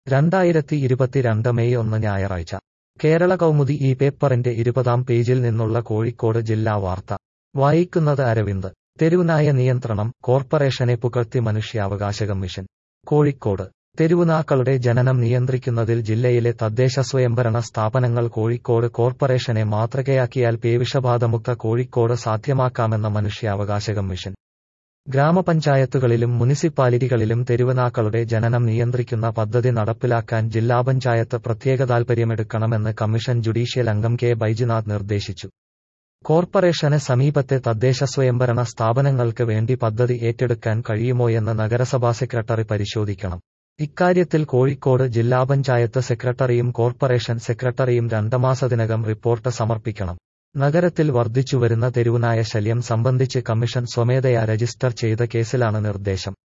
രണ്ടായിരത്തി ഇരുപത്തിരണ്ട് മെയ് ഒന്ന് ഞായറാഴ്ച കേരള കൗമുദി ഈ പേപ്പറിന്റെ ഇരുപതാം പേജിൽ നിന്നുള്ള കോഴിക്കോട് ജില്ലാ വാർത്ത വായിക്കുന്നത് അരവിന്ദ് തെരുവുനായ നിയന്ത്രണം കോർപ്പറേഷനെ പുകഴ്ത്തി മനുഷ്യാവകാശ കമ്മീഷൻ കോഴിക്കോട് തെരുവുനാക്കളുടെ ജനനം നിയന്ത്രിക്കുന്നതിൽ ജില്ലയിലെ തദ്ദേശ സ്വയംഭരണ സ്ഥാപനങ്ങൾ കോഴിക്കോട് കോർപ്പറേഷനെ മാതൃകയാക്കിയാൽ പേവിഷബാധമുക്ത കോഴിക്കോട് സാധ്യമാക്കാമെന്ന മനുഷ്യാവകാശ കമ്മീഷൻ ഗ്രാമപഞ്ചായത്തുകളിലും മുനിസിപ്പാലിറ്റികളിലും തെരുവുനാക്കളുടെ ജനനം നിയന്ത്രിക്കുന്ന പദ്ധതി നടപ്പിലാക്കാൻ ജില്ലാ പഞ്ചായത്ത് പ്രത്യേക താൽപര്യമെടുക്കണമെന്ന് കമ്മീഷൻ ജുഡീഷ്യൽ അംഗം കെ ബൈജുനാഥ് നിർദ്ദേശിച്ചു കോർപ്പറേഷന് സമീപത്തെ തദ്ദേശ സ്വയംഭരണ സ്ഥാപനങ്ങൾക്ക് വേണ്ടി പദ്ധതി ഏറ്റെടുക്കാൻ കഴിയുമോയെന്ന് നഗരസഭാ സെക്രട്ടറി പരിശോധിക്കണം ഇക്കാര്യത്തിൽ കോഴിക്കോട് ജില്ലാ പഞ്ചായത്ത് സെക്രട്ടറിയും കോർപ്പറേഷൻ സെക്രട്ടറിയും രണ്ട് മാസത്തിനകം റിപ്പോർട്ട് സമർപ്പിക്കണം നഗരത്തിൽ വർദ്ധിച്ചുവരുന്ന തെരുവുനായ ശല്യം സംബന്ധിച്ച് കമ്മീഷൻ സ്വമേധയാ രജിസ്റ്റർ ചെയ്ത കേസിലാണ് നിർദ്ദേശം